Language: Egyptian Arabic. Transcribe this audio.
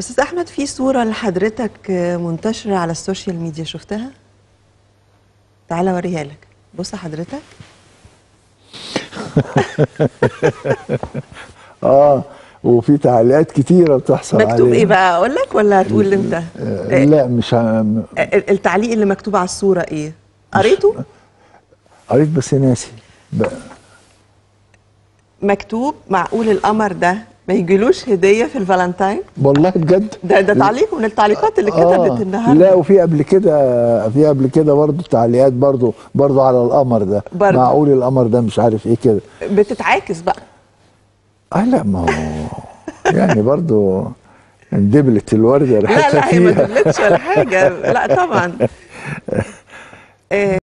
استاذ احمد في صوره لحضرتك منتشره على السوشيال ميديا شفتها تعالى اوريها لك بص حضرتك اه وفي تعليقات كتيره بتحصل مكتوب عليها ايه بقى اقول لك ولا هتقول انت آه لا مش ه- ال- التعليق اللي مكتوب على الصوره ايه قريته قريت بس ناسي ب- مكتوب معقول القمر ده ما يجيلوش هديه في الفالنتاين والله بجد ده ده تعليق من التعليقات اللي كتبت النهارده لا وفي قبل كده في قبل كده برضه تعليقات برضه برضه على القمر ده برضه. معقول القمر ده مش عارف ايه كده بتتعاكس بقى اه لا ما هو يعني برضه اندبلت الورده لا ريحتها لا هي ما فيها دلتش ولا حاجه لا طبعا